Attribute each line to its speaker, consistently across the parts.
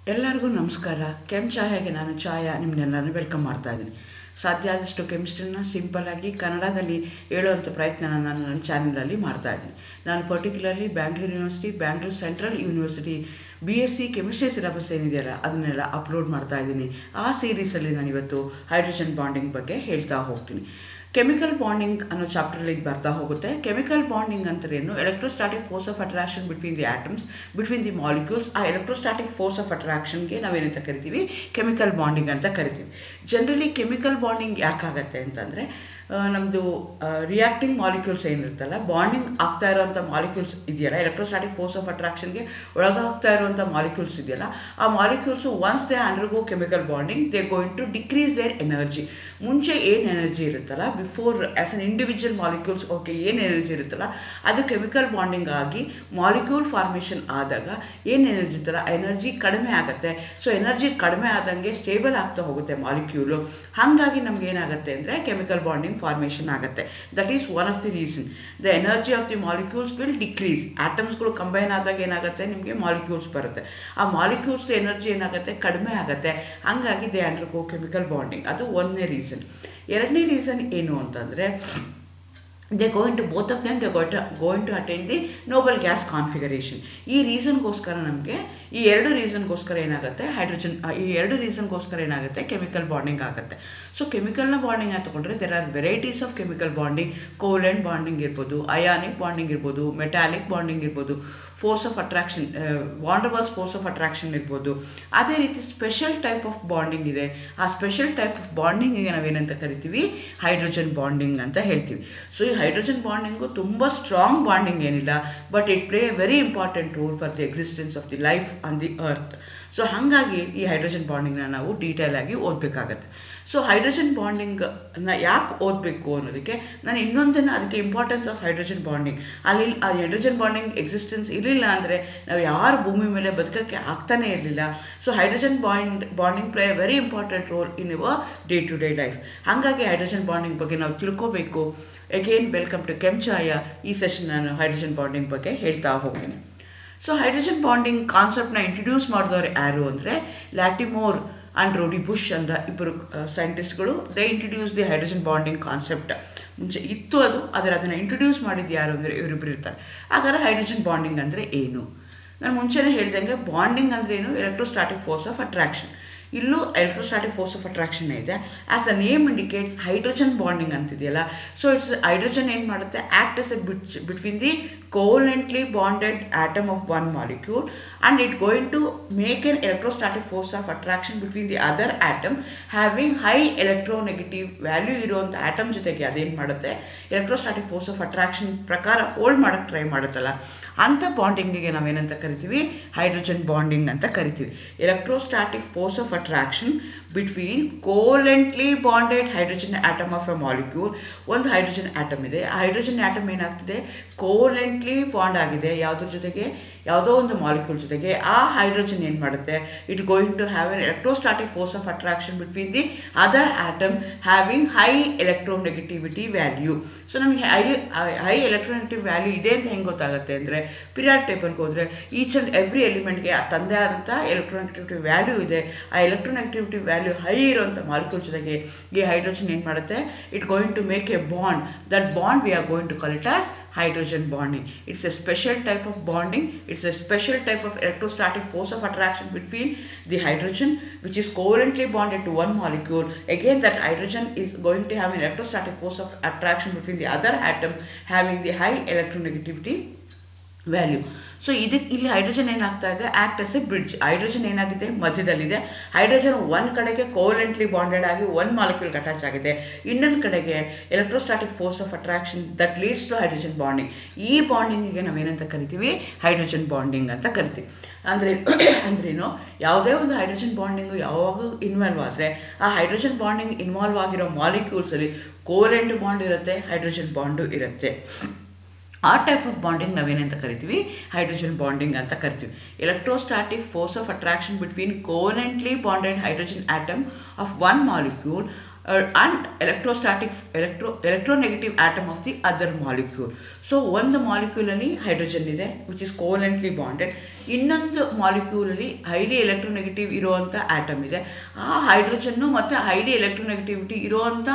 Speaker 1: ಎಲ್ಲರಿಗೂ ನಮಸ್ಕಾರ ಕೆಮ್ ಚಾಯಾಗೆ ನಾನು ಛಾಯಾ ನಿಮ್ಮನ್ನೆಲ್ಲರೂ ವೆಲ್ಕಮ್ ಮಾಡ್ತಾ ಇದ್ದೀನಿ ಸಾಧ್ಯ ಆದಷ್ಟು ಕೆಮಿಸ್ಟ್ರಿನ ಸಿಂಪಲ್ಲಾಗಿ ಕನ್ನಡದಲ್ಲಿ ಹೇಳುವಂಥ ಪ್ರಯತ್ನ ನಾನು ನನ್ನ ಚಾನಲಲ್ಲಿ ಮಾಡ್ತಾ ಇದ್ದೀನಿ ನಾನು particularly Bangalore university Bangalore central university B S C chemistry syllabus ಏನಿದೆಯಲ್ಲ ಅದನ್ನೆಲ್ಲ ಅಪ್ಲೋಡ್ ಮಾಡ್ತಾ ಇದ್ದೀನಿ ಆ ಸೀರೀಸಲ್ಲಿ ನಾನು ಇವತ್ತು ಹೈಡ್ರೋಜನ್ ಬಾಂಡಿಂಗ್ ಬಗ್ಗೆ ಹೇಳ್ತಾ ಹೋಗ್ತೀನಿ ಕೆಮಿಕಲ್ ಬಾಂಡಿಂಗ್ ಅನ್ನೋ ಚಾಪ್ಟರ್ಲಿ ಇದು ಬರ್ತಾ ಹೋಗುತ್ತೆ ಕೆಮಿಕಲ್ ಬಾಂಡಿಂಗ್ ಅಂದ್ರೆ ಏನು electrostatic force of attraction between the atoms between the molecules ಆ ಎಲೆಕ್ಟ್ರೋಸ್ಟಾಟಿಕ್ ಫೋರ್ಸ್ ಆಫ್ ಅಟ್ರಾಕ್ಷನ್ಗೆ ನಾವೇನಂತ ಕರಿತೀವಿ ಕೆಮಿಕಲ್ ಬಾಂಡಿಂಗ್ ಅಂತ ಕರಿತೀವಿ ಜನರಲಿ ಕೆಮಿಕಲ್ ಬಾಂಡಿಂಗ್ ಯಾಕಾಗತ್ತೆ ಅಂತಂದರೆ ನಮ್ಮದು ರಿಯಾಕ್ಟಿಂಗ್ ಮಾಲಿಕ್ಯೂಲ್ಸ್ ಏನಿರುತ್ತಲ್ಲ ಬಾಂಡಿಂಗ್ ಆಗ್ತಾ ಇರೋವಂಥ ಮಾಲಿಕ್ಯೂಲ್ಸ್ ಇದೆಯಲ್ಲ ಎಲೆಕ್ಟ್ರೋಸ್ಟಾಟಿಕ್ ಫೋರ್ಸ್ ಆಫ್ ಅಟ್ರಾಕ್ಷನ್ಗೆ ಒಳಗಾಗ್ತಾ ಇರುವಂಥ ಮಾಲಿಕ್ಯೂಲ್ಸ್ ಇದೆಯಲ್ಲ ಆ molecules once they undergo chemical bonding they going to decrease their energy ಮುಂಚೆ ಏನು ಎನರ್ಜಿ ಇರುತ್ತಲ್ಲ before as an individual molecules okay ಏನು ಎನರ್ಜಿ ಇರುತ್ತಲ್ಲ ಅದು ಕೆಮಿಕಲ್ ಬಾಂಡಿಂಗ್ ಆಗಿ ಮಾಲಿಕ್ಯೂಲ್ ಫಾರ್ಮೇಷನ್ ಆದಾಗ ಏನು ಎನರ್ಜಿ ಇರುತ್ತಲ್ಲ ಎನರ್ಜಿ ಕಡಿಮೆ ಆಗುತ್ತೆ ಸೊ ಎನರ್ಜಿ ಕಡಿಮೆ ಆದಂಗೆ ಸ್ಟೇಬಲ್ ಆಗ್ತಾ ಹೋಗುತ್ತೆ ಮಾಲಿಕ್ಯೂಲು ಹಾಗಾಗಿ ನಮ್ಗೆ ಏನಾಗುತ್ತೆ ಅಂದರೆ ಕೆಮಿಕಲ್ ಬಾಂಡಿಂಗ್ ಫಾರ್ಮೇಷನ್ ಆಗುತ್ತೆ that is one of the reason the energy of the molecules will decrease ಆಟಮ್ಸ್ಗಳು ಕಂಬೈನ್ ಆದಾಗ ಏನಾಗುತ್ತೆ ನಿಮಗೆ ಮಾಲಿಕ್ಯೂಲ್ಸ್ ಬರುತ್ತೆ ಆ ಮಾಲಿಕ್ಯೂಲ್ಸ್ ಎನರ್ಜಿ ಏನಾಗುತ್ತೆ ಕಡಿಮೆ ಆಗುತ್ತೆ ಹಂಗಾಗಿ ದೇ ಅಂಡರ್ಗೋ ಕೆಮಿಕಲ್ ಬಾಂಡಿಂಗ್ ಅದು ಒಂದನೇ ರೀಸನ್ ಎರಡನೇ ರೀಸನ್ ಏನು ಅಂತಂದರೆ they going to both of them they got going to attend the noble gas configuration ಈ ರೀಸನ್ಗೋಸ್ಕರ ನಮಗೆ ಈ ಎರಡು ರೀಸನ್ಗೋಸ್ಕರ ಏನಾಗುತ್ತೆ ಹೈಡ್ರೋಜನ್ ಈ ಎರಡು ರೀಸನ್ಗೋಸ್ಕರ ಏನಾಗುತ್ತೆ ಕೆಮಿಕಲ್ ಬಾಂಡಿಂಗ್ ಆಗುತ್ತೆ ಸೊ ಕೆಮಿಕಲ್ನ ಬಾಂಡಿಂಗ್ ಅಂತ ತಗೊಂಡ್ರೆ there are varieties of chemical bonding covalent bonding ಇರ್ಬೋದು ಅಯಾನಿಕ್ ಬಾಂಡಿಂಗ್ ಇರ್ಬೋದು ಮೆಟಾಲಿಕ್ ಬಾಂಡಿಂಗ್ ಇರ್ಬೋದು force of attraction van der Waals force of attraction ಇರ್ಬೋದು ಅದೇ ರೀತಿ ಸ್ಪೆಷಲ್ ಟೈಪ್ ಆಫ್ ಬಾಂಡಿಂಗ್ ಇದೆ ಆ ಸ್ಪೆಷಲ್ ಟೈಪ್ ಆಫ್ ಬಾಂಡಿಂಗಿಗೆ ನಾವೇನಂತ ಕರಿತೀವಿ ಹೈಡ್ರೋಜನ್ ಬಾಂಡಿಂಗ್ ಅಂತ ಹೇಳ್ತೀವಿ ಸೊ ಈ ಹೈಡ್ರೋಜನ್ ಬಾಂಡಿಂಗು ತುಂಬ ಸ್ಟ್ರಾಂಗ್ ಬಾಂಡಿಂಗ್ ಏನಿಲ್ಲ but it play a very important role for the existence of the life on the earth so ಹಾಗಾಗಿ ಈ ಹೈಡ್ರೋಜನ್ ಬಾಂಡಿಂಗ್ನ ನಾವು ಡೀಟೇಲ್ ಆಗಿ ಓದಬೇಕಾಗತ್ತೆ ಸೊ ಹೈಡ್ರೋಜನ್ ಬಾಂಡಿಂಗ್ನ ಯಾಕೆ ಓದಬೇಕು ಅನ್ನೋದಕ್ಕೆ ನಾನು ಇನ್ನೊಂದನ್ನು ಅದಕ್ಕೆ ಇಂಪಾರ್ಟೆನ್ಸ್ ಆಫ್ ಹೈಡ್ರೋಜನ್ ಬಾಂಡಿಂಗ್ ಅಲ್ಲಿ ಆ ಹೈಡ್ರೋಜನ್ ಬಾಂಡಿಂಗ್ ಎಕ್ಸಿಸ್ಟೆನ್ಸ್ ಇರಲಿಲ್ಲ ಅಂದರೆ ನಾವು ಯಾರು ಭೂಮಿ ಮೇಲೆ ಬದುಕೋಕ್ಕೆ ಆಗ್ತಾನೇ ಇರಲಿಲ್ಲ so hydrogen bond bonding play a very important role in your day to day life ಹಾಗಾಗಿ ಹೈಡ್ರೋಜನ್ ಬಾಂಡಿಂಗ್ ಬಗ್ಗೆ ನಾವು ತಿಳ್ಕೋಬೇಕು ಅಗೇನ್ ವೆಲ್ಕಮ್ ಟು ಕೆಂಚಾಯ ಈ ಸೆಷನ್ ನಾನು ಹೈಡ್ರೋಜನ್ ಬಾಂಡಿಂಗ್ ಬಗ್ಗೆ ಹೇಳ್ತಾ ಹೋಗ್ತೀನಿ ಸೊ ಹೈಡ್ರೋಜನ್ ಬಾಂಡಿಂಗ್ ಕಾನ್ಸೆಪ್ಟ್ನ ಇಂಟ್ರಡ್ಯೂಸ್ ಮಾಡಿದವರು ಯಾರು ಅಂದರೆ ಲ್ಯಾಟಿಮೋರ್ ಆ್ಯಂಡ್ ರೋಡಿ ಬುಷ್ ಅಂತ ಇಬ್ಬರು ಸೈಂಟಿಸ್ಟ್ಗಳು they introduce the hydrogen bonding concept ಮುಂಚೆ ಇತ್ತು ಅದು ಆದರೆ ಅದನ್ನು ಇಂಟ್ರಡ್ಯೂಸ್ ಮಾಡಿದ್ದು ಯಾರು ಅಂದರೆ ಇವರಿಬ್ಬರು ಇರ್ತಾರೆ ಹಾಗಾದ್ರೆ ಹೈಡ್ರೋಜನ್ ಬಾಂಡಿಂಗ್ ಅಂದರೆ ಏನು ನಾನು ಮುಂಚೆನೇ ಹೇಳ್ದಂಗೆ ಬಾಂಡಿಂಗ್ ಅಂದರೆ ಏನು ಎಲೆಕ್ಟ್ರೋಸ್ಟಾಟಿಕ್ ಫೋರ್ಸ್ ಆಫ್ ಅಟ್ರಾಕ್ಷನ್ ಇಲ್ಲೂ ಎಲೆಕ್ಟ್ರೋಸ್ಟಾಟಿಕ್ ಫೋರ್ಸ್ ಆಫ್ ಅಟ್ರಾಕ್ಷನ್ ಇದೆ as the name indicates hydrogen bonding ಅಂತಿದೆಯಲ್ಲ ಸೊ ಇಟ್ಸ್ ಹೈಡ್ರೋಜನ್ ಏನು ಮಾಡುತ್ತೆ act as a bit between the covalently bonded atom of one molecule and it going to make an electrostatic force of attraction between the other atom having high electronegative value ಇರುವಂಥ atom ಜೊತೆಗೆ ಅದೇನು ಮಾಡುತ್ತೆ electrostatic force of attraction ಪ್ರಕಾರ hold ಮಾಡೋಕ್ಕೆ try ಮಾಡುತ್ತಲ್ಲ ಅಂಥ ಬಾಂಡಿಂಗಿಗೆ ನಾವೇನಂತ ಕರಿತೀವಿ ಹೈಡ್ರೋಜನ್ ಬಾಂಡಿಂಗ್ ಅಂತ ಕರಿತೀವಿ electrostatic force of attraction between covalently bonded hydrogen atom of a molecule ಒಂದು ಹೈಡ್ರೋಜನ್ ಆಟಮ್ ಇದೆ ಆ ಹೈಡ್ರೋಜನ್ ಆಟಮ್ ಏನಾಗ್ತಿದೆ ಕೋಲೆಂಟ್ಲಿ ಬಾಂಡ್ ಆಗಿದೆ ಯಾವುದ್ರ ಜೊತೆಗೆ ಯಾವುದೋ ಒಂದು ಮಾಲಿಕ್ಯೂಲ್ ಜೊತೆಗೆ ಆ ಹೈಡ್ರೋಜನ್ ಏನು ಮಾಡುತ್ತೆ it going to have an electrostatic force of attraction between the other atom having high electronegativity value so ನಮಗೆ ಹೈ ಹೈ ಎಲೆಕ್ಟ್ರೋನೆಗೆಟಿವ್ ವ್ಯಾಲ್ಯೂ ಇದೆ ಅಂತ ಹೆಂಗೆ ಗೊತ್ತಾಗುತ್ತೆ ಅಂದರೆ ಪಿರಿಯಾಡ್ ಟೇಬಲ್ಗೆ ಹೋದರೆ ಈಚ್ ಆ್ಯಂಡ್ ಎವ್ರಿ ಎಲಿಮೆಂಟ್ಗೆ ತಂದೆ ಆದಂಥ ಎಲೆಕ್ಟ್ರೋನೆಗೆಟಿವಿಟಿ ವ್ಯಾಲ್ಯೂ ಇದೆ ಆ ಎಲೆಕ್ಟ್ರೋನೆಗೆಟಿವಿಟಿ ವ್ಯಾಲ್ಯೂ ಹೈ ಇರುವಂಥ ಮಾಲಿಕ್ಯೂಲ್ ಜೊತೆಗೆ ಈ ಹೈಡ್ರೋಜನ್ ಏನು ಮಾಡುತ್ತೆ it going to make a bond that bond we are going to call it as hydrogen bonding. It's a special type of bonding. It's a special type of electrostatic force of attraction between the hydrogen which is covalently bonded to one molecule. Again that hydrogen is going to have an electrostatic force of attraction between the other atom having the high electronegativity value so ಇದಕ್ಕೆ ಇಲ್ಲಿ hydrogen ಏನಾಗ್ತಾ ಇದೆ act as a bridge hydrogen ಏನಾಗಿದೆ ಮಧ್ಯದಲ್ಲಿದೆ hydrogen ಒಂದು ಕಡೆಗೆ ಕೋಲೆಂಟ್ಲಿ bonded ಆಗಿ ಒಂದು ಮಾಲಿಕ್ಯೂಲ್ಗೆ ಅಟ್ಯಾಚ್ ಆಗಿದೆ ಇನ್ನೊಂದು ಕಡೆಗೆ electrostatic force of attraction that leads to hydrogen bonding ಈ ಬಾಂಡಿಂಗಿಗೆ ನಾವೇನಂತ ಕರಿತೀವಿ ಹೈಡ್ರೋಜನ್ ಬಾಂಡಿಂಗ್ ಅಂತ ಕರಿತೀವಿ ಅಂದರೆ ಅಂದ್ರೇನು ಯಾವುದೇ ಒಂದು ಹೈಡ್ರೋಜನ್ ಬಾಂಡಿಂಗು ಯಾವಾಗ ಇನ್ವಾಲ್ವ್ ಆದರೆ ಆ ಹೈಡ್ರೋಜನ್ ಬಾಂಡಿಂಗ್ ಇನ್ವಾಲ್ವ್ ಆಗಿರೋ ಮಾಲಿಕ್ಯೂಲ್ಸಲ್ಲಿ ಕೋಲೆಂಟ್ ಬಾಂಡ್ ಇರುತ್ತೆ ಹೈಡ್ರೋಜನ್ ಬಾಂಡು ಇರುತ್ತೆ ಆ ಟೈಪ್ ಆಫ್ ಬಾಂಡಿಂಗ್ ನಾವೇನಂತ ಕರಿತೀವಿ ಹೈಡ್ರೋಜನ್ ಬಾಂಡಿಂಗ್ ಅಂತ ಕರಿತೀವಿ electrostatic force of attraction between covalently bonded hydrogen atom of one molecule and electrostatic electro electronegative atom of the other molecule so ಒಂದು ಮಾಲಿಕ್ಯೂಲಲ್ಲಿ hydrogen ಇದೆ ವಿಚ್ ಇಸ್ ಕೋಲೆಂಟ್ಲಿ ಬಾಂಡೆಡ್ ಇನ್ನೊಂದು ಮಾಲಿಕ್ಯೂಲಲ್ಲಿ highly electronegative ಇರುವಂಥ atom ಇದೆ ಆ ಹೈಡ್ರೋಜನ್ನು ಮತ್ತು highly electronegativity ಇರುವಂಥ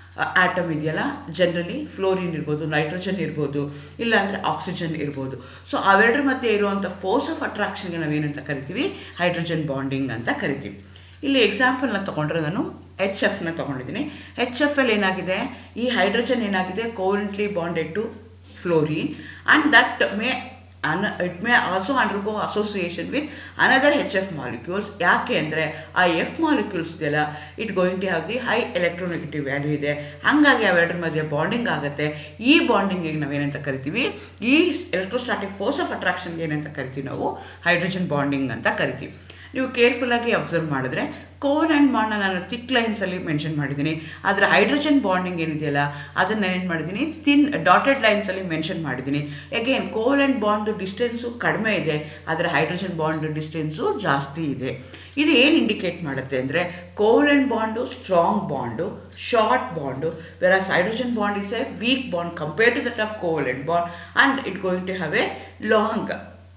Speaker 1: ಆಟಮ್ ಇದೆಯಲ್ಲ ಜನರಲಿ ಫ್ಲೋರಿನ್ ಇರ್ಬೋದು ನೈಟ್ರೋಜನ್ ಇರ್ಬೋದು ಇಲ್ಲಾಂದರೆ ಆಕ್ಸಿಜನ್ ಇರ್ಬೋದು ಸೊ ಅವೆರಡರ ಮಧ್ಯೆ ಇರುವಂಥ ಫೋರ್ಸ್ ಆಫ್ ಅಟ್ರಾಕ್ಷನ್ಗೆ ನಾವೇನಂತ ಕರಿತೀವಿ ಹೈಡ್ರೋಜನ್ ಬಾಂಡಿಂಗ್ ಅಂತ ಕರಿತೀವಿ ಇಲ್ಲಿ ಎಕ್ಸಾಂಪಲ್ನ ತೊಗೊಂಡ್ರೆ ನಾನು ಎಚ್ ಎಫ್ನ ತೊಗೊಂಡಿದ್ದೀನಿ ಎಚ್ ಎಫ್ ಎಲ್ ಏನಾಗಿದೆ ಈ ಹೈಡ್ರೋಜನ್ ಏನಾಗಿದೆ covalently bonded to fluorine and that may an it may also undergo association with another H F molecules ಯಾಕೆ ಅಂದರೆ ಆ ಎಫ್ ಮಾಲಿಕ್ಯೂಲ್ಸ್ ಇದೆಯಲ್ಲ it going to have the high electronegative value ಇದೆ ಹಾಗಾಗಿ ಅವೆರಡರ ಮಧ್ಯೆ ಬಾಂಡಿಂಗ್ ಆಗುತ್ತೆ ಈ ಬಾಂಡಿಂಗಿಗೆ ನಾವೇನಂತ ಕರಿತೀವಿ ಈ ಎಲೆಕ್ಟ್ರೋಸ್ಟಾಟಿಕ್ ಫೋರ್ಸ್ ಆಫ್ ಅಟ್ರಾಕ್ಷನ್ಗೆ ಏನಂತ ಕರಿತೀವಿ ನಾವು ಹೈಡ್ರೋಜನ್ ಬಾಂಡಿಂಗ್ ಅಂತ ಕರಿತೀವಿ ನೀವು ಕೇರ್ಫುಲ್ಲಾಗಿ ಅಬ್ಸರ್ವ್ ಮಾಡಿದ್ರೆ ಕೋನ್ ಆ್ಯಂಡ್ ಬಾಂಡ್ನ ನಾನು ತಿಕ್ ಲೈನ್ಸಲ್ಲಿ ಮೆನ್ಷನ್ ಮಾಡಿದ್ದೀನಿ ಆದರೆ ಹೈಡ್ರೋಜನ್ ಬಾಂಡಿಂಗ್ ಏನಿದೆಯಲ್ಲ ಅದನ್ನು ಏನು ಮಾಡಿದ್ದೀನಿ ತಿನ್ ಡಾಟೆಡ್ ಲೈನ್ಸಲ್ಲಿ ಮೆನ್ಷನ್ ಮಾಡಿದ್ದೀನಿ again covalent bond distance ಕಡಿಮೆ ಇದೆ ಆದರೆ ಹೈಡ್ರೋಜನ್ ಬಾಂಡ್ ಡಿಸ್ಟೆನ್ಸು ಜಾಸ್ತಿ ಇದೆ ಇದು ಏನು ಇಂಡಿಕೇಟ್ ಮಾಡುತ್ತೆ ಅಂದರೆ covalent bond strong bond short bond versus hydrogen bond is a weak bond compare to that of covalent bond and it going to have a long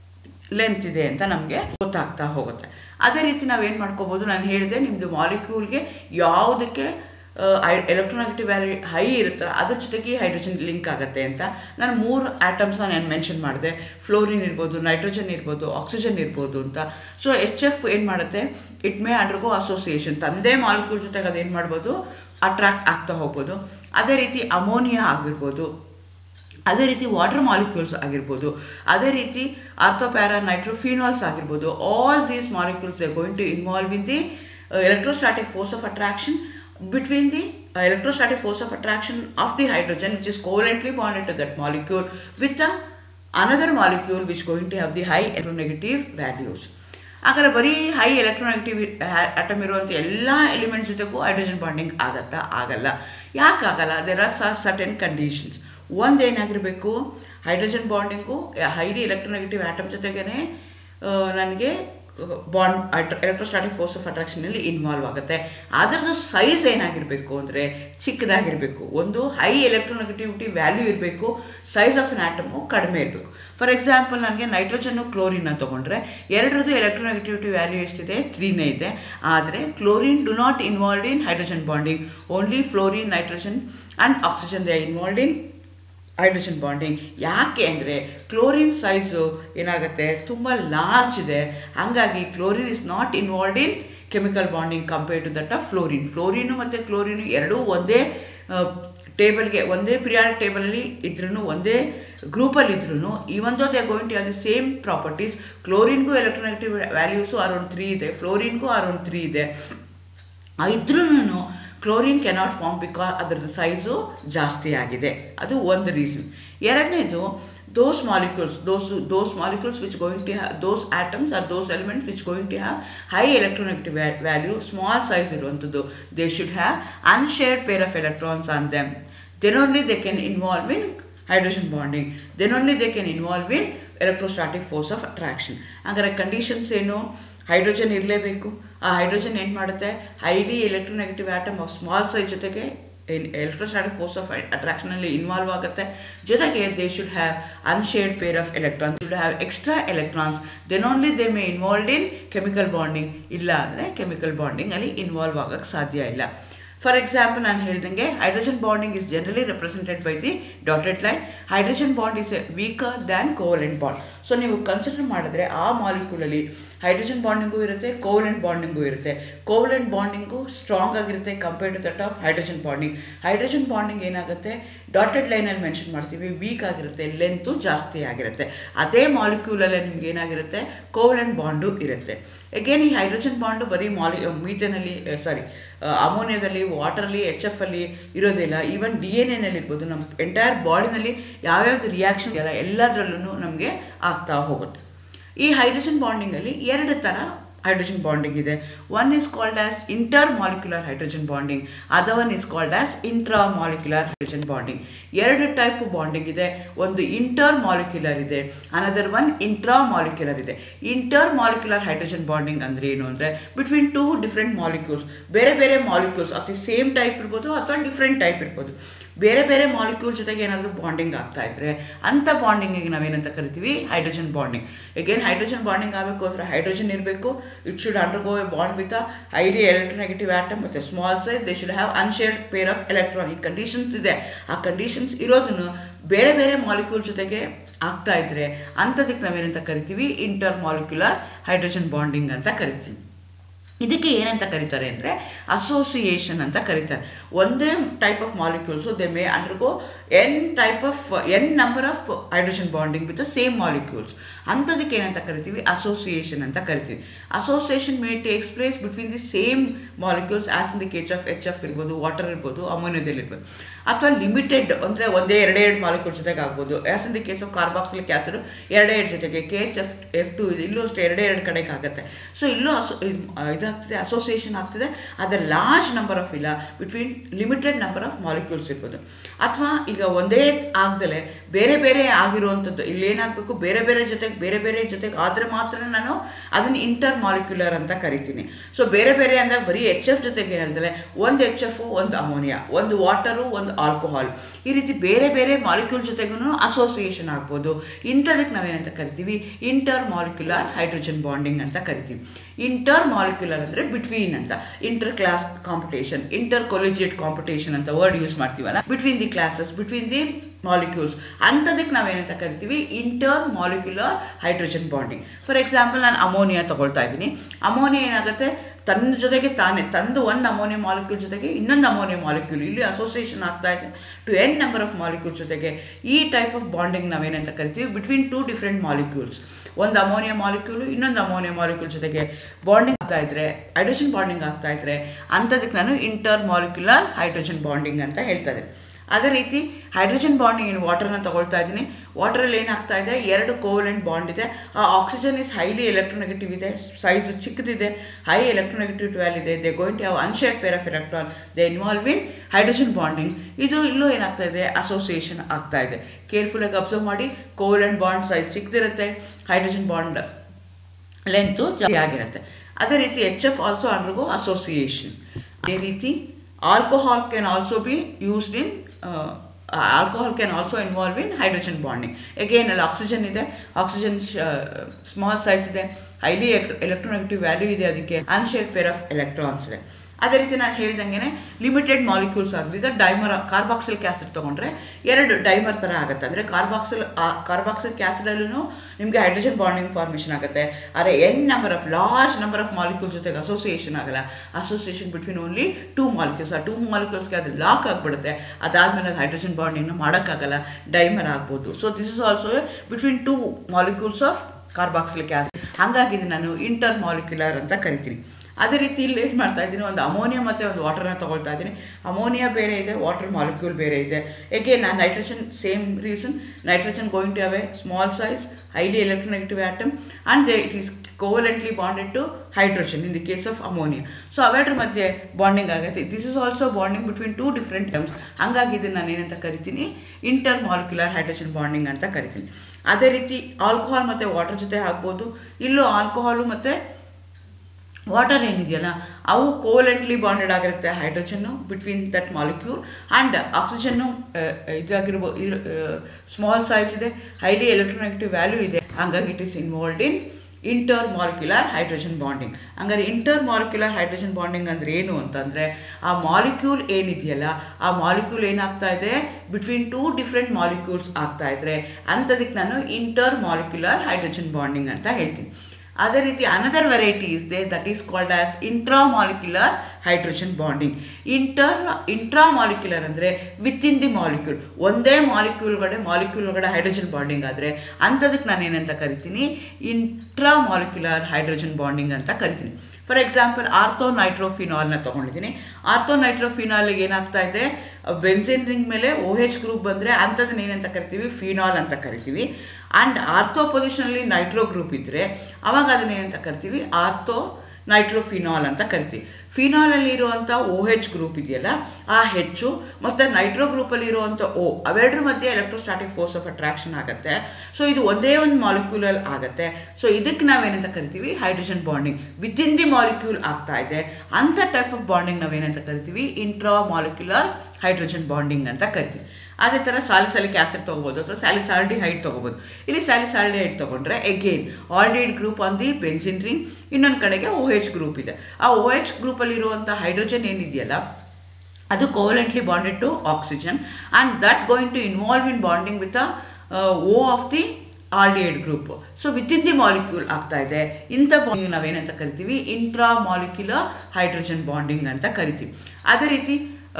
Speaker 1: length ಇದೆ ಅಂತ ನಮಗೆ ಗೊತ್ತಾಗ್ತಾ ಹೋಗುತ್ತೆ ಅದೇ ರೀತಿ ನಾವೇನು ಮಾಡ್ಕೋಬೋದು ನಾನು ಹೇಳಿದೆ ನಿಮ್ಮದು ಮಾಲಿಕ್ಯೂಲ್ಗೆ ಯಾವುದಕ್ಕೆ ಎಲೆಕ್ಟ್ರೋನೆಗೆಟಿವ್ ವ್ಯಾಲ್ಯೂ ಹೈ ಇರುತ್ತೋ ಅದ್ರ ಜೊತೆಗೆ ಹೈಡ್ರೋಜನ್ ಲಿಂಕ್ ಆಗುತ್ತೆ ಅಂತ ನಾನು ಮೂರು ಆಟಮ್ಸ್ನ ನಾನು ಮೆನ್ಷನ್ ಮಾಡಿದೆ ಫ್ಲೋರಿನ್ ಇರ್ಬೋದು ನೈಟ್ರೋಜನ್ ಇರ್ಬೋದು ಆಕ್ಸಿಜನ್ ಇರ್ಬೋದು ಅಂತ ಸೊ ಎಚ್ ಎಫ್ ಏನು ಮಾಡುತ್ತೆ ಇಟ್ ಮೇ ಅಂಡರ್ಗೋ ಅಸೋಸಿಯೇಷನ್ ತಂದೆ ಮಾಲಿಕ್ಯೂಲ್ ಜೊತೆಗೆ ಅದೇನು ಮಾಡ್ಬೋದು ಅಟ್ರಾಕ್ಟ್ ಆಗ್ತಾ ಹೋಗ್ಬೋದು ಅದೇ ರೀತಿ ಅಮೋನಿಯಾ ಆಗಿರ್ಬೋದು ಅದೇ ರೀತಿ ವಾಟರ್ ಮಾಲಿಕ್ಯೂಲ್ಸ್ ಆಗಿರ್ಬೋದು ಅದೇ ರೀತಿ ಆರ್ಥೋಪ್ಯಾರಾ ನೈಟ್ರೋಫಿನಾಲ್ಸ್ ಆಗಿರ್ಬೋದು all these molecules they going to involve in the electrostatic force of attraction between the uh, electrostatic force of attraction of the hydrogen which is covalently bonded to that molecule with the another molecule which going to have the high electronegative values ಹಾಗಾದ್ರೆ ಬರೀ high electronegative atom ಇರುವಂಥ ಎಲ್ಲ elements ಜೊತೆಗೂ hydrogen bonding ಆಗತ್ತಾ ಆಗಲ್ಲ ಯಾಕೆ ಆಗಲ್ಲ there are certain conditions ಒಂದೇನಾಗಿರಬೇಕು hydrogen bonding highly electronegative atom ಜೊತೆಗೇ ನನಗೆ ಬಾಂಡ್ ಎಲೆಕ್ಟ್ರೋಸ್ಟಾಟಿಕ್ ಫೋರ್ಸ್ ಆಫ್ ಅಟ್ರಾಕ್ಷನಲ್ಲಿ ಇನ್ವಾಲ್ವ್ ಆಗುತ್ತೆ ಅದರದ್ದು ಸೈಜ್ ಏನಾಗಿರಬೇಕು ಅಂದರೆ ಚಿಕ್ಕದಾಗಿರಬೇಕು ಒಂದು ಹೈ ಎಲೆಕ್ಟ್ರೋನೆಗೆಟಿವಿಟಿ ವ್ಯಾಲ್ಯೂ ಇರಬೇಕು ಸೈಜ್ ಆಫ್ ಅನ್ ಆಟಮು ಕಡಿಮೆ ಇರಬೇಕು ಫಾರ್ ಎಕ್ಸಾಂಪಲ್ ನನಗೆ ನೈಟ್ರೋಜನ್ನು ಕ್ಲೋರಿನ್ನ ತೊಗೊಂಡ್ರೆ ಎರಡರದ್ದು ಎಲೆಕ್ಟ್ರೋನೆಗೆಟಿವಿಟಿ ವ್ಯಾಲ್ಯೂ ಎಷ್ಟಿದೆ ತ್ರೀನೇ ಇದೆ ಆದರೆ chlorine do not involve in hydrogen bonding only fluorine nitrogen and oxygen they involve in hydrogen bonding ಯಾಕೆ ಅಂದರೆ ಕ್ಲೋರಿನ್ ಸೈಜು ಏನಾಗುತ್ತೆ ತುಂಬ ಲಾರ್ಜ್ ಇದೆ ಹಾಗಾಗಿ chlorine is not involved in chemical bonding compare to that of fluorine fluorine ಮತ್ತು chlorine ಎರಡೂ ಒಂದೇ ಟೇಬಲ್ಗೆ ಒಂದೇ ಪಿರಿಯಾಡಿಕ್ ಟೇಬಲಲ್ಲಿ ಇದ್ರೂ ಒಂದೇ ಗ್ರೂಪಲ್ಲಿ ಇದ್ರೂ even though they going to have the same properties ಕ್ಲೋರಿನ್ಗೂ ಎಲೆಕ್ಟ್ರೋನೆಗೆಟಿವ್ ವ್ಯಾಲ್ಯೂಸು ಅರೌಂಡ್ ತ್ರೀ ಇದೆ ಫ್ಲೋರಿನ್ಗೂ ಅರೌಂಡ್ ತ್ರೀ ಇದೆ ಇದ್ರೂ ಕ್ಲೋರಿನ್ ಕೆನಾಟ್ ಫಾರ್ಮ್ ಬಿಕಾಸ್ ಅದರದ್ದು ಸೈಜು ಜಾಸ್ತಿ ಆಗಿದೆ ಅದು ಒಂದು ರೀಸನ್ ಎರಡನೇದು those molecules those those molecules which going to have those atoms or those elements which going to have high electronegative va- value small size ಇರುವಂಥದ್ದು they should have unshared pair of electrons on them then only they can involve in hydrogen bonding then only they can involve in electrostatic force of attraction ಹಾಗಾದ್ರೆ conditions ಏನು hydrogen ಇರಲೇಬೇಕು ಆ hydrogen ಏನು ಮಾಡುತ್ತೆ highly electronegative atom of small size ಜೊತೆಗೆ electrostatic force of ಅಟ್ರಾಕ್ಷನಲ್ಲಿ involve ಆಗುತ್ತೆ ಜೊತೆಗೆ they should have unshared pair of electrons should have extra electrons then only they may involved in chemical bonding ಇಲ್ಲ ಅಂದರೆ ಕೆಮಿಕಲ್ ಬಾಂಡಿಂಗ್ ಅಲ್ಲಿ involve ಆಗೋಕ್ಕೆ ಸಾಧ್ಯ ಇಲ್ಲ ಫಾರ್ ಎಕ್ಸಾಂಪಲ್ ನಾನು ಹೇಳ್ದಂಗೆ hydrogen bonding is generally represented by the dotted line hydrogen bond is a weaker than covalent bond so ನೀವು consider ಮಾಡಿದ್ರೆ ಆ ಮಾಲಿಕ್ಯೂಲಲ್ಲಿ ಹೈಡ್ರೋಜನ್ ಬಾಂಡಿಂಗು ಇರುತ್ತೆ ಕೋವಲೆಂಟ್ ಬಾಂಡಿಂಗು ಇರುತ್ತೆ ಕೋವಲೆಂಟ್ ಬಾಂಡಿಂಗು ಸ್ಟ್ರಾಂಗ್ ಆಗಿರುತ್ತೆ compared to that of hydrogen bonding hydrogen bonding ಏನಾಗುತ್ತೆ dotted ಲೈನಲ್ಲಿ mention ಮಾಡ್ತೀವಿ ವೀಕ್ ಆಗಿರುತ್ತೆ ಲೆಂತು ಜಾಸ್ತಿ ಆಗಿರುತ್ತೆ ಅದೇ ಮಾಲಿಕ್ಯೂಲಲ್ಲೇ ನಿಮ್ಗೆ ಏನಾಗಿರುತ್ತೆ ಕೋವಲೆಂಟ್ ಬಾಂಡು ಇರುತ್ತೆ ಅಗೇನ್ ಈ ಹೈಡ್ರೋಜನ್ ಬಾಂಡು ಬರೀ ಮಾಲಿ ಮೀಥೇನಲ್ಲಿ ಸಾರಿ ಅಮೋನಿಯಾದಲ್ಲಿ ವಾಟರಲ್ಲಿ ಎಚ್ ಎಫ್ ಅಲ್ಲಿ ಇರೋದಿಲ್ಲ ಈವನ್ ಡಿ ಎನ್ ಎನಲ್ಲಿ ಇರ್ಬೋದು ನಮ್ಮ ಎಂಟೈರ್ ಬಾಡಿನಲ್ಲಿ ಯಾವ್ಯಾವ್ದು ರಿಯಾಕ್ಷನ್ ಎಲ್ಲ ಎಲ್ಲದರಲ್ಲೂ ನಮಗೆ ಆಗ್ತಾ ಹೋಗುತ್ತೆ ಈ ಹೈಡ್ರೋಜನ್ ಬಾಂಡಿಂಗಲ್ಲಿ ಎರಡು ಥರ hydrogen bonding ಇದೆ one is called as intermolecular hydrogen bonding other one is called as intramolecular hydrogen bonding ಎರಡು ಟೈಪ್ ಬಾಂಡಿಂಗ್ ಇದೆ ಒಂದು ಇಂಟರ್ ಮಾಲಿಕ್ಯುಲರ್ ಇದೆ ಅನದರ್ ಒನ್ ಇಂಟ್ರಾ ಮಾಲಿಕ್ಯುಲರ್ ಇದೆ ಇಂಟರ್ ಮಾಲಿಕ್ಯುಲರ್ ಹೈಡ್ರೋಜನ್ ಬಾಂಡಿಂಗ್ ಅಂದ್ರೆ ಏನು ಅಂದರೆ between two different molecules ಬೇರೆ ಬೇರೆ ಮಾಲಿಕ್ಯೂಲ್ಸ್ ಅಥವಾ ಸೇಮ್ ಟೈಪ್ ಇರ್ಬೋದು ಅಥವಾ ಡಿಫ್ರೆಂಟ್ ಟೈಪ್ ಇರ್ಬೋದು ಬೇರೆ ಬೇರೆ ಮಾಲಿಕ್ಯೂಲ್ ಜೊತೆಗೆ ಏನಾದರೂ ಬಾಂಡಿಂಗ್ ಆಗ್ತಾ ಇದ್ರೆ ಅಂಥ ಬಾಂಡಿಂಗಿಗೆ ನಾವೇನಂತ ಕರಿತೀವಿ hydrogen bonding again hydrogen bonding ಆಗಬೇಕು ಅಂದರೆ ಹೈಡ್ರೋಜನ್ ಇರಬೇಕು it should undergo a bond with a highly electronegative atom ಮತ್ತು small size they should have unshared pair of electron ಈ ಕಂಡೀಷನ್ಸ್ ಇದೆ ಆ ಕಂಡೀಷನ್ಸ್ ಇರೋದನ್ನು ಬೇರೆ ಬೇರೆ ಮಾಲಿಕ್ಯೂಲ್ ಜೊತೆಗೆ ಆಗ್ತಾ ಇದ್ರೆ ಅಂಥದಕ್ಕೆ ನಾವೇನಂತ ಕರಿತೀವಿ ಇಂಟರ್ ಮಾಲಿಕ್ಯುಲರ್ ಹೈಡ್ರೋಜನ್ ಬಾಂಡಿಂಗ್ ಅಂತ ಕರಿತೀವಿ ಇದಕ್ಕೆ ಏನಂತ ಕರೀತಾರೆ ಅಂದರೆ ಅಸೋಸಿಯೇಷನ್ ಅಂತ ಕರೀತಾರೆ ಒಂದೇ type of molecules they may undergo n type of n number of hydrogen bonding with the same molecules ಅಂಥದಕ್ಕೆ ಏನಂತ ಕರಿತೀವಿ ಅಸೋಸಿಯೇಷನ್ ಅಂತ ಕರಿತೀವಿ association may takes place between the same molecules as in the case of H F ಇರ್ಬೋದು water ಇರ್ಬೋದು ಅಮೋನಿಯದಲ್ಲಿ ಇರ್ಬೋದು ಅಥವಾ ಲಿಮಿಟೆಡ್ ಅಂದರೆ ಒಂದೇ ಎರಡೇ ಎರಡು ಮಾಲಿಕ್ಯೂಲ್ ಜೊತೆಗೆ ಆಗ್ಬೋದು as in the case of carboxylic acid ಎರಡೇ ಎರಡು ಜೊತೆಗೆ ಕೆ ಎಚ್ ಎಫ್ ಎಫ್ ಟು ಇದೆ ಇಲ್ಲೂ ಅಷ್ಟೇ ಎರಡೇ ಎರಡು ಕಡೆಗೆ ಆಗುತ್ತೆ ಸೊ ಇಲ್ಲೂ ಅಸೋ ಇದಾಗ್ತದೆ ಅಸೋಸಿಯೇಷನ್ ಆಗ್ತದೆ ಅದರ ಲಾರ್ಜ್ ನಂಬರ್ ಆಫ್ ಇಲ್ಲ between limited number of molecules ಇರ್ಬೋದು ಅಥವಾ ಈಗ ಒಂದೇ ಆಗ್ದಲೆ ಬೇರೆ ಬೇರೆ ಆಗಿರುವಂಥದ್ದು ಇಲ್ಲಿ ಏನಾಗಬೇಕು ಬೇರೆ ಬೇರೆ ಜೊತೆಗೆ ಬೇರೆ ಬೇರೆ ಜೊತೆಗೆ ಆದರೆ ಮಾತ್ರ ನಾನು ಅದನ್ನು ಇಂಟರ್ ಮಾಲಿಕ್ಯುಲರ್ ಅಂತ ಕರಿತೀನಿ ಸೊ ಬೇರೆ ಬೇರೆ ಅಂದಾಗ ಬರೀ ಎಚ್ ಎಫ್ ಜೊತೆಗೆ ಏನಂದರೆ ಒಂದು ಎಚ್ ಎಫ್ ಒಂದು ಅಮೋನಿಯಾ ಒಂದು ವಾಟರು ಒಂದು ಆಲ್ಕೋಹಾಲ್ ಈ ರೀತಿ ಬೇರೆ ಬೇರೆ ಮಾಲಿಕ್ಯೂಲ್ ಜೊತೆಗೂ ಅಸೋಸಿಯೇಷನ್ ಆಗ್ಬೋದು ಇಂಥದಕ್ಕೆ ನಾವೇನಂತ ಕರಿತೀವಿ ಇಂಟರ್ ಮಾಲಿಕ್ಯುಲರ್ ಹೈಡ್ರೋಜನ್ ಬಾಂಡಿಂಗ್ ಅಂತ ಕರಿತೀವಿ ಇಂಟರ್ ಮಾಲಿಕ್ಯುಲರ್ ಅಂದರೆ ಬಿಟ್ವೀನ್ ಅಂತ interclass competition intercollegiate competition ಅಂತ ವರ್ಡ್ ಯೂಸ್ ಮಾಡ್ತೀವಲ್ಲ between the classes between the molecules ಅಂಥದಕ್ಕೆ ನಾವೇನಂತ ಕರಿತೀವಿ intermolecular hydrogen bonding for example ನಾನು ಅಮೋನಿಯಾ ತಗೊಳ್ತಾ ಇದ್ದೀನಿ ಅಮೋನಿಯಾ ಏನಾಗುತ್ತೆ ತನ್ನ ಜೊತೆಗೆ ತಾನೇ ತಂದು ಒಂದು ಅಮೋನಿಯಾ ಮಾಲಿಕ್ಯೂಲ್ ಜೊತೆಗೆ ಇನ್ನೊಂದು ಅಮೋನಿಯಾ ಮಾಲಿಕ್ಯೂಲ್ ಇಲ್ಲಿ ಅಸೋಸಿಯೇಷನ್ ಆಗ್ತಾ ಇದೆ to n number of molecule ಜೊತೆಗೆ ಈ ಟೈಪ್ ಆಫ್ ಬಾಂಡಿಂಗ್ ನಾವೇನಂತ ಕರಿತೀವಿ ಬಿಟ್ವೀನ್ ಟೂ ಡಿಫ್ರೆಂಟ್ ಮಾಲಿಕ್ಯೂಲ್ಸ್ ಒಂದು ಅಮೋನಿಯಾ ಮಾಲಿಕ್ಯೂಲು ಇನ್ನೊಂದು ಅಮೋನಿಯಾ ಮಾಲಿಕ್ಯೂಲ್ ಜೊತೆಗೆ ಬಾಂಡಿಂಗ್ ಆಗ್ತಾ ಇದ್ರೆ ಹೈಡ್ರೋಜನ್ ಬಾಂಡಿಂಗ್ ಆಗ್ತಾ ಇದ್ರೆ ಅಂಥದಕ್ಕೆ ನಾನು ಇಂಟರ್ ಮಾಲಿಕ್ಯುಲರ್ ಹೈಡ್ರೋಜನ್ ಬಾಂಡಿಂಗ್ ಅಂತ ಹೇಳ್ತಾರೆ ಅದೇ ರೀತಿ ಹೈಡ್ರೋಜನ್ ಬಾಂಡಿಂಗ್ ಏನು ವಾಟರ್ನ ತಗೊಳ್ತಾ ಇದ್ದೀನಿ ವಾಟರಲ್ಲಿ ಏನಾಗ್ತಾ ಇದೆ ಎರಡು ಕೋವಲೆಂಟ್ ಬಾಂಡ್ ಇದೆ ಆ ಆಕ್ಸಿಜನ್ ಇಸ್ ಹೈಲಿ ಎಲೆಕ್ಟ್ರೋನೆಗೆಟಿವ್ ಇದೆ ಸೈಜ್ ಚಿಕ್ಕದಿದೆ ಹೈ ಎಲೆಕ್ಟ್ರೋನೆಗೆಟಿವ್ ಟ್ವೆಲ್ ಇದೆ they going have unshared pair of electron they involve in hydrogen bonding ಇದು ಇಲ್ಲೂ ಏನಾಗ್ತಾ ಇದೆ ಅಸೋಸಿಯೇಷನ್ ಆಗ್ತಾ ಇದೆ ಕೇರ್ಫುಲ್ಲಾಗಿ ಅಬ್ಸರ್ವ್ ಮಾಡಿ ಕೋವಲೆಂಟ್ ಬಾಂಡ್ ಸೈಜ್ ಚಿಕ್ಕದಿರುತ್ತೆ ಹೈಡ್ರೋಜನ್ ಬಾಂಡ್ ಲೆಂತು ಜಾಸ್ತಿ ಆಗಿರುತ್ತೆ ಅದೇ ರೀತಿ H F also undergo association ಅದೇ ರೀತಿ alcohol can also be used in alcohol can also involve in hydrogen bonding again ಅಲ್ಲಿ ಆಕ್ಸಿಜನ್ ಇದೆ ಆಕ್ಸಿಜನ್ ಸ್ಮಾಲ್ ಸೈಜ್ ಇದೆ ಹೈಲಿ ಎಲೆಕ್ಟ್ರೋನೆಗೆಟಿವ್ ವ್ಯಾಲ್ಯೂ ಇದೆ ಅದಕ್ಕೆ ಅನ್ಶೇರ್ ಪೇರ್ ಆಫ್ ಎಲೆಕ್ಟ್ರಾನ್ಸ್ ಇದೆ ಅದೇ ರೀತಿ ನಾನು ಹೇಳ್ದಂಗೆ ಲಿಮಿಟೆಡ್ ಮಾಲಿಕ್ಯೂಲ್ಸ್ ಆಗಿದೆ ಈಗ ಡೈಮರ್ ಕಾರ್ಬಾಕ್ಸಿಲಿಕ್ ಆ್ಯಸಿಡ್ ತೊಗೊಂಡ್ರೆ ಎರಡು ಡೈಮರ್ ಥರ ಆಗುತ್ತೆ ಅಂದರೆ ಕಾರ್ಬಾಕ್ಸಿಲ್ ಕಾರ್ಬಾಕ್ಸಿಲಿಕ್ ಆ್ಯಸಿಡಲ್ಲೂ ನಿಮಗೆ ಹೈಡ್ರೋಜನ್ ಬಾಂಡಿಂಗ್ ಫಾರ್ಮೇಷನ್ ಆಗುತ್ತೆ ಆದರೆ n number of large number of molecule ಜೊತೆಗೆ ಅಸೋಸಿಯೇಷನ್ ಆಗಲ್ಲ association between only two molecules ಆ ಟೂ ಮಾಲಿಕ್ಯೂಲ್ಸ್ಗೆ ಅದು ಲಾಕ್ ಆಗಿಬಿಡುತ್ತೆ ಅದಾದಮೇಲೆ ಅದು ಹೈಡ್ರೋಜನ್ ಬಾಂಡಿಂಗ್ನ ಮಾಡೋಕ್ಕಾಗಲ್ಲ ಡೈಮರ್ ಆಗ್ಬೋದು so this is also between two molecules of carboxylic acid ಹಾಗಾಗಿ ಇದು ನಾನು ಇಂಟರ್ ಮಾಲಿಕ್ಯುಲರ್ ಅಂತ ಕರಿತೀನಿ ಅದೇ ರೀತಿ ಇಲ್ಲಿ ಏನು ಮಾಡ್ತಾ ಇದ್ದೀನಿ ಒಂದು ಅಮೋನಿಯಾ ಮತ್ತು ಒಂದು ವಾಟರ್ನ ತೊಗೊಳ್ತಾ ಇದ್ದೀನಿ ಅಮೋನಿಯಾ ಬೇರೆ ಇದೆ ವಾಟರ್ ಮಾಲಿಕ್ಯೂಲ್ ಬೇರೆ ಇದೆ ಏಕೆ ನಾನು nitrogen same reason nitrogen going to have a small size highly electronegative atom and they, it is covalently bonded to hydrogen in the case of ammonia. So ಅವೆರಡರ ಮಧ್ಯೆ ಬಾಂಡಿಂಗ್ ಆಗುತ್ತೆ this is also bonding between two different terms ಹಂಗಾಗಿ ಇದನ್ನು ನಾನು ಏನಂತ ಕರಿತೀನಿ inter intermolecular hydrogen bonding ಅಂತ ಕರಿತೀನಿ ಅದೇ ರೀತಿ ಆಲ್ಕೋಹಾಲ್ ಮತ್ತು ವಾಟರ್ ಜೊತೆ ಆಗ್ಬೋದು ಇಲ್ಲೂ ಆಲ್ಕೋಹಾಲು ಮತ್ತು ವಾಟರ್ ಏನಿದೆಯಲ್ಲ ಅವು ಕೋಲೆಂಟ್ಲಿ ಬಾಂಡೆಡ್ ಆಗಿರುತ್ತೆ hydrogen between that molecule and oxygen ಇದಾಗಿರ್ಬೋದು ಸ್ಮಾಲ್ ಸೈಜ್ ಇದೆ ಹೈಲಿ ಎಲೆಕ್ಟ್ರೋನೆಗೆಟಿವ್ ವ್ಯಾಲ್ಯೂ ಇದೆ ಹಂಗಾಗಿ it is involved in intermolecular hydrogen bonding ಹಂಗಾರೆ ಇಂಟರ್ ಮಾಲಿಕ್ಯುಲರ್ ಹೈಡ್ರೋಜನ್ ಬಾಂಡಿಂಗ್ ಅಂದರೆ ಏನು ಅಂತಂದರೆ ಆ ಮಾಲಿಕ್ಯೂಲ್ ಏನಿದೆಯಲ್ಲ ಆ ಮಾಲಿಕ್ಯೂಲ್ ಏನಾಗ್ತಾ ಇದೆ ಬಿಟ್ವೀನ್ ಟೂ ಡಿಫ್ರೆಂಟ್ ಮಾಲಿಕ್ಯೂಲ್ಸ್ ಆಗ್ತಾ ಇದ್ರೆ ಅಂಥದಕ್ಕೆ ನಾನು ಇಂಟರ್ ಮಾಲಿಕ್ಯುಲರ್ ಹೈಡ್ರೋಜನ್ ಬಾಂಡಿಂಗ್ ಅಂತ ಹೇಳ್ತೀನಿ ಅದೇ ರೀತಿ another variety is they that is called as intramolecular hydrogen bonding inter intramolecular ಅಂದರೆ ವಿತ್ ಇನ್ ದಿ ಮಾಲಿಕ್ಯೂಲ್ ಒಂದೇ ಮಾಲಿಕ್ಯೂಲ್ ಒಳಗಡೆ ಮಾಲಿಕ್ಯೂಲ್ ಒಳಗಡೆ ಹೈಡ್ರೋಜನ್ ಬಾಂಡಿಂಗ್ ಆದರೆ ಅಂಥದಕ್ಕೆ ನಾನು ಏನಂತ ಕರಿತೀನಿ ಇಂಟ್ರಾಮಾಲಿಕ್ಯುಲರ್ ಹೈಡ್ರೋಜನ್ ಬಾಂಡಿಂಗ್ ಅಂತ ಕರಿತೀನಿ ಫಾರ್ ಎಕ್ಸಾಂಪಲ್ ಆರ್ಥೋ ನೈಟ್ರೋಫಿನಾಲ್ನ ತೊಗೊಂಡಿದ್ದೀನಿ ಆರ್ಥೋ ನೈಟ್ರೋಫಿನಾಲ್ಗೆ ಏನಾಗ್ತಾ ಇದೆ ಬೆನ್ಸಿನ್ ರಿಂಗ್ ಮೇಲೆ ಓ ಹೆಚ್ ಗ್ರೂಪ್ ಬಂದರೆ ಅಂಥದ್ದನ್ನ ಏನಂತ ಕರಿತೀವಿ ಫಿನಾಲ್ ಅಂತ ಕರಿತೀವಿ ಆ್ಯಂಡ್ ಆರ್ಥೋ ಪೊಸಿಷನಲ್ಲಿ ನೈಟ್ರೋ ಗ್ರೂಪ್ ಇದ್ದರೆ ಅವಾಗ ಅದನ್ನ ಏನಂತ ಕರಿತೀವಿ ಆರ್ಥೋ ನೈಟ್ರೋಫಿನಾಲ್ ಅಂತ ಕರಿತೀವಿ ಫಿನಾಲಲ್ಲಿ ಇರುವಂಥ ಓ ಹೆಚ್ ಗ್ರೂಪ್ ಇದೆಯಲ್ಲ ಆ ಹೆಚ್ಚು ಮತ್ತು ನೈಟ್ರೋ ಗ್ರೂಪಲ್ಲಿ ಇರುವಂಥ ಓ ಅವೆರಡರ ಮಧ್ಯೆ ಎಲೆಕ್ಟ್ರೋಸ್ಟಾಟಿಕ್ ಫೋರ್ಸ್ ಆಫ್ ಅಟ್ರಾಕ್ಷನ್ ಆಗುತ್ತೆ ಸೊ ಇದು ಒಂದೇ ಒಂದು ಮಾಲಿಕ್ಯೂಲಲ್ ಆಗುತ್ತೆ ಸೊ ಇದಕ್ಕೆ ನಾವೇನಂತ ಕರಿತೀವಿ hydrogen bonding within the molecule ಆಗ್ತಾ ಇದೆ ಅಂಥ ಟೈಪ್ ಆಫ್ ಬಾಂಡಿಂಗ್ ನಾವೇನಂತ ಕರಿತೀವಿ ಇಂಟ್ರಾ ಮಾಲಿಕ್ಯುಲರ್ ಹೈಡ್ರೋಜನ್ ಬಾಂಡಿಂಗ್ ಅಂತ ಕರಿತೀವಿ ಅದೇ ಥರ ಸಾಲಿಸಲಿಕ್ ಆ್ಯಸಿಡ್ ತೊಗೋಬೋದು ಅಥವಾ ಸ್ಯಾಲಿಸಾಲ್ಡಿಹೈಡ್ ತೊಗೋಬೋದು ಇಲ್ಲಿ ಸ್ಯಾಲಿಸಾಲ್ಡಿಹೈಡ್ ತೊಗೊಂಡ್ರೆ again aldehyde group on the benzene ring ಇನ್ನೊಂದು ಕಡೆಗೆ ಓ ಹೆಚ್ ಗ್ರೂಪ್ ಇದೆ ಆ ಓ ಎಚ್ ಗ್ರೂಪಲ್ಲಿರುವಂಥ ಹೈಡ್ರೋಜನ್ ಏನಿದೆಯಲ್ಲ ಅದು covalently bonded to oxygen and that going to involve in bonding with O of the aldehyde group so within the molecule ಆಗ್ತಾ ಇದೆ ಇಂಥ bonding ನಾವೇನಂತ ಕರಿತೀವಿ ಇಂಟ್ರಾ ಮಾಲಿಕ್ಯುಲರ್ ಹೈಡ್ರೋಜನ್ ಬಾಂಡಿಂಗ್ ಅಂತ ಕರಿತೀವಿ ಅದೇ ರೀತಿ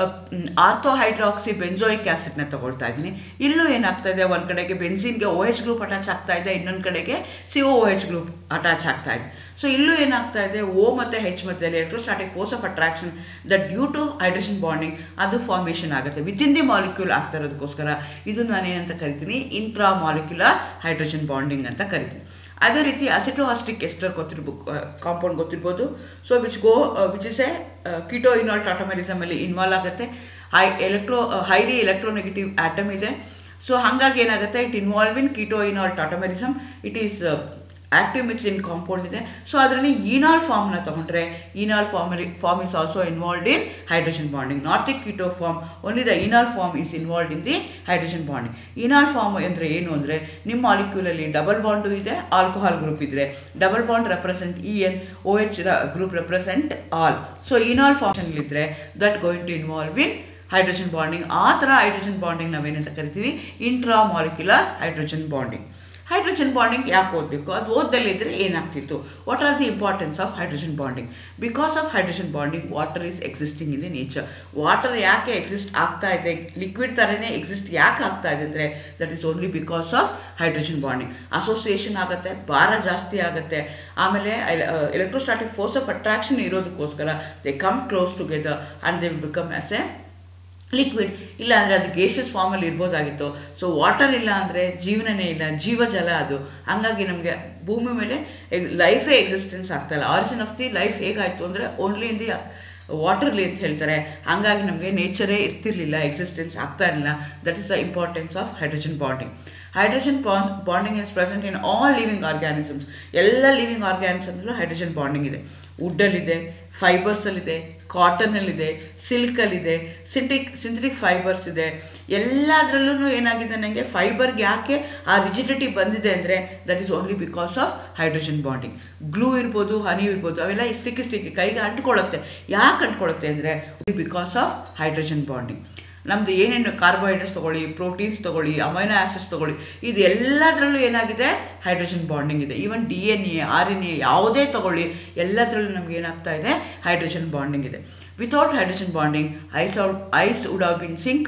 Speaker 1: ಆರ್ಥೋ ಹೈಡ್ರಾಕ್ಸಿ ಬೆಂಜೋಯಿಕ್ ಆ್ಯಸಿಡ್ನ ತಗೊಳ್ತಾ ಇದ್ದೀನಿ ಇಲ್ಲೂ ಏನಾಗ್ತಾ ಇದೆ ಒಂದು ಕಡೆಗೆ ಬೆನ್ಸಿನ್ಗೆ ಓ ಎಚ್ ಗ್ರೂಪ್ ಅಟ್ಯಾಚ್ ಆಗ್ತಾ ಇದೆ ಇನ್ನೊಂದು ಕಡೆಗೆ C O H group attach ಆಗ್ತಾ ಇದೆ ಸೊ ಇಲ್ಲೂ ಏನಾಗ್ತಾ ಇದೆ ಓ ಮತ್ತು ಹೆಚ್ ಮಧ್ಯದಲ್ಲಿ electrostatic force of attraction the due to hydrogen bonding ಅದು ಫಾರ್ಮೇಷನ್ ಆಗುತ್ತೆ ವಿತಿನ್ ದಿ ಮಾಲಿಕ್ಯೂಲ್ ಆಗ್ತಾ ಇರೋದಕ್ಕೋಸ್ಕರ ಇದು ನಾನೇನಂತ ಕರಿತೀನಿ ಇಂಟ್ರಾ ಮಾಲಿಕ್ಯುಲರ್ ಹೈಡ್ರೋಜನ್ ಬಾಂಡಿಂಗ್ ಅಂತ ಕರಿತೀನಿ ಅದೇ ರೀತಿ ಅಸಿಟೋಹಾಸ್ಟಿಕ್ ಎಸ್ಟರ್ ಗೊತ್ತಿರ್ಬೋ ಕಾಂಪೌಂಡ್ ಗೊತ್ತಿರ್ಬೋದು so which go which is a keto enol ಟಾಟಮರಿಸಮಲ್ಲಿ ಇನ್ವಾಲ್ವ್ ಆಗುತ್ತೆ high electro highly electronegative atom ಇದೆ ಸೊ ಹಾಗಾಗಿ ಏನಾಗುತ್ತೆ it involve in keto enol tautomerism it is active methylene compound ಇದೆ ಸೊ ಅದರಲ್ಲಿ ಈನಾಲ್ ಫಾರ್ಮ್ನ ತೊಗೊಂಡ್ರೆ enol formally form is also involved in hydrogen bonding not the keto form only the enol form is involved in the hydrogen bonding ಈನಾಲ್ form ಅಂದರೆ ಏನು ಅಂದರೆ ನಿಮ್ಮ ಮಾಲಿಕ್ಯೂಲಲ್ಲಿ double bond ಇದೆ ಆಲ್ಕೋಹಾಲ್ ಗ್ರೂಪ್ ಇದ್ದರೆ double bond represent ene O H group represent ol so enol ಫಾರ್ಮ್ಷನ್ಲಿದ್ದರೆ that going to involve in hydrogen bonding ಆ ಥರ ಹೈಡ್ರೋಜನ್ ಬಾಂಡಿಂಗ್ ನಾವೇನಂತ ಕರಿತೀವಿ intramolecular hydrogen bonding hydrogen bonding ಯಾಕೆ ಓದಬೇಕು ಅದು ಓದ್ದಲ್ಲಿದ್ದರೆ ಏನಾಗ್ತಿತ್ತು what are the importance of hydrogen bonding because of hydrogen bonding water is existing in the nature water ಯಾಕೆ ಎಕ್ಸಿಸ್ಟ್ ಆಗ್ತಾ ಇದೆ ಲಿಕ್ವಿಡ್ ಥರನೇ ಎಕ್ಸಿಸ್ಟ್ ಯಾಕೆ ಆಗ್ತಾ ಇದೆ ಅಂದರೆ that is only because of hydrogen bonding association ಆಗುತ್ತೆ ಭಾರ ಜಾಸ್ತಿ ಆಗುತ್ತೆ ಆಮೇಲೆ ಎಲೆಕ್ಟ್ರೋಸ್ಟಾಟಿಕ್ ಫೋರ್ಸ್ ಆಫ್ ಅಟ್ರಾಕ್ಷನ್ ಇರೋದಕ್ಕೋಸ್ಕರ they come close together and they become as a liquid ಇಲ್ಲ ಅಂದರೆ ಅದು ಗೇಷಸ್ ಫಾರ್ಮಲ್ಲಿ ಇರ್ಬೋದಾಗಿತ್ತು ಸೊ ವಾಟರ್ ಇಲ್ಲ ಅಂದರೆ ಜೀವನನೇ ಇಲ್ಲ ಜೀವಜಲ ಅದು ಹಾಗಾಗಿ ನಮಗೆ ಭೂಮಿ ಮೇಲೆ ಲೈಫೇ ಎಕ್ಸಿಸ್ಟೆನ್ಸ್ ಆಗ್ತಾಯಿಲ್ಲ ಆರಿಜಿನ್ ಆಫ್ ದಿ ಲೈಫ್ ಹೇಗಾಯಿತು ಅಂದರೆ ಓನ್ಲಿ ಇನ್ ದಿ ವಾಟರ್ಲಿ ಅಂತ ಹೇಳ್ತಾರೆ ಹಾಗಾಗಿ ನಮಗೆ ನೇಚರೇ ಇರ್ತಿರ್ಲಿಲ್ಲ ಎಕ್ಸಿಸ್ಟೆನ್ಸ್ ಆಗ್ತಾ ಇರಲಿಲ್ಲ that is the importance of hydrogen bonding hydrogen bonding is present in all living organisms ಎಲ್ಲ ಲಿವಿಂಗ್ ಆರ್ಗ್ಯಾನಿಸಮ್ಸಲ್ಲೂ ಹೈಡ್ರೋಜನ್ ಬಾಂಡಿಂಗ್ ಇದೆ ವುಡ್ಡಲ್ಲಿದೆ ಫೈಬರ್ಸಲ್ಲಿದೆ ಕಾಟನಲ್ಲಿದೆ ಸಿಲ್ಕಲ್ಲಿದೆ ಸಿಂಟಿಕ್ ಸಿಂಥೆಟಿಕ್ ಫೈಬರ್ಸ್ ಇದೆ ಎಲ್ಲದರಲ್ಲೂ ಏನಾಗಿದೆ ನನಗೆ ಫೈಬರ್ಗೆ ಯಾಕೆ ಆ ರಿಜಿಡಿಟಿ ಬಂದಿದೆ ಅಂದರೆ that is only because of hydrogen bonding glue ಇರ್ಬೋದು ಹನಿ ಇರ್ಬೋದು ಅವೆಲ್ಲ ಇಸ್ಟಿಕ್ ಇಸ್ಟಿಕ್ ಕೈಗೆ ಅಂಟ್ಕೊಳ್ಳುತ್ತೆ ಯಾಕೆ ಅಂಟ್ಕೊಳ್ಳುತ್ತೆ ಅಂದರೆ ಬಿಕಾಸ್ ಆಫ್ ಹೈಡ್ರೋಜನ್ ಬಾಂಡಿಂಗ್ ನಮ್ಮದು ಏನೇನು ಕಾರ್ಬೋಹೈಡ್ರೇಟ್ಸ್ ತೊಗೊಳ್ಳಿ ಪ್ರೋಟೀನ್ಸ್ ತೊಗೊಳ್ಳಿ ಅಮೈನೋ ಆ್ಯಸಿಡ್ಸ್ ತೊಗೊಳ್ಳಿ ಇದು ಎಲ್ಲದರಲ್ಲೂ ಏನಾಗಿದೆ ಹೈಡ್ರೋಜನ್ ಬಾಂಡಿಂಗ್ ಇದೆ even D N A R N A ಯಾವುದೇ ತೊಗೊಳ್ಳಿ ಎಲ್ಲದರಲ್ಲೂ ನಮ್ಗೆ ಏನಾಗ್ತಾ ಇದೆ ಹೈಡ್ರೋಜನ್ ಬಾಂಡಿಂಗ್ ಇದೆ without hydrogen bonding ice out ice would have been sink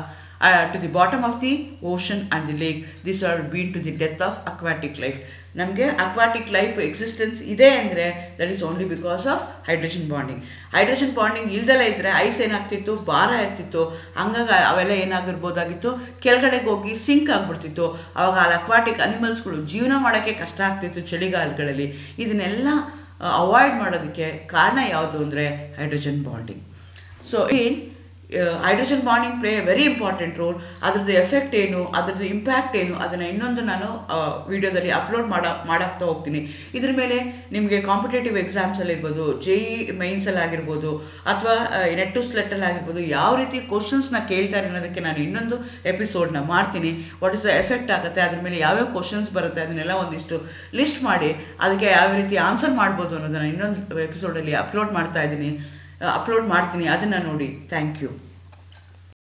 Speaker 1: to the bottom of the ocean and the lake this are been to the death of aquatic life ನಮಗೆ aquatic life existence ಇದೆ ಅಂದರೆ that is only because of hydrogen bonding hydrogen bonding ಇಲ್ದಲೇ ಇದ್ದರೆ ice ಏನಾಗ್ತಿತ್ತು ಭಾರ ಇರ್ತಿತ್ತು ಹಂಗಾಗಿ ಅವೆಲ್ಲ ಏನಾಗಿರ್ಬೋದಾಗಿತ್ತು ಕೆಳಗಡೆಗೆ ಹೋಗಿ ಸಿಂಕ್ ಆಗಿಬಿಡ್ತಿತ್ತು ಅವಾಗ ಅಲ್ಲಿ ಅಕ್ವಾಟಿಕ್ ಅನಿಮಲ್ಸ್ಗಳು ಜೀವನ ಮಾಡೋಕ್ಕೆ ಕಷ್ಟ ಆಗ್ತಿತ್ತು ಚಳಿಗಾಲಗಳಲ್ಲಿ ಇದನ್ನೆಲ್ಲ ಅವಾಯ್ಡ್ ಮಾಡೋದಕ್ಕೆ ಕಾರಣ ಯಾವುದು ಅಂದರೆ ಹೈಡ್ರೋಜನ್ ಬಾಂಡಿಂಗ್ ಸೊ ಏನು hydrogen bonding play a very important role ಅದ್ರದ್ದು ಎಫೆಕ್ಟ್ ಏನು ಅದ್ರದ್ದು ಇಂಪ್ಯಾಕ್ಟ್ ಏನು ಅದನ್ನು ಇನ್ನೊಂದು ನಾನು ವಿಡಿಯೋದಲ್ಲಿ ಅಪ್ಲೋಡ್ ಮಾಡ ಮಾಡಾಕ್ತಾ ಹೋಗ್ತೀನಿ ಇದ್ರ ಮೇಲೆ ನಿಮಗೆ ಕಾಂಪಿಟೇಟಿವ್ ಎಕ್ಸಾಮ್ಸಲ್ಲಿ ಇರ್ಬೋದು ಜೆ ಇ ಮೈನ್ಸಲ್ಲಿ ಆಗಿರ್ಬೋದು ಅಥವಾ ನೆಟ್ ಟು ಸ್ಲೆಟ್ಟಲ್ಲಿ ಆಗಿರ್ಬೋದು ಯಾವ ರೀತಿ ಕ್ವಶನ್ಸ್ನ ಕೇಳ್ತಾರೆ ಅನ್ನೋದಕ್ಕೆ ನಾನು ಇನ್ನೊಂದು ಎಪಿಸೋಡ್ನ ಮಾಡ್ತೀನಿ ವಾಟ್ ಇಸ್ ದ ಎಫೆಕ್ಟ್ ಆಗುತ್ತೆ ಅದ್ರ ಮೇಲೆ ಯಾವ್ಯಾವ ಕ್ವಶನ್ಸ್ ಬರುತ್ತೆ ಅದನ್ನೆಲ್ಲ ಒಂದಿಷ್ಟು ಲಿಸ್ಟ್ ಮಾಡಿ ಅದಕ್ಕೆ ಯಾವ ರೀತಿ ಆನ್ಸರ್ ಮಾಡ್ಬೋದು ಅನ್ನೋದನ್ನು ಇನ್ನೊಂದು ಎಪಿಸೋಡಲ್ಲಿ ಅಪ್ಲೋಡ್ ಮಾಡ್ತಾ ಇದ್ದೀನಿ ಅಪ್ಲೋಡ್ ಮಾಡ್ತೀನಿ ಅದನ್ನು ನೋಡಿ ಥ್ಯಾಂಕ್ ಯು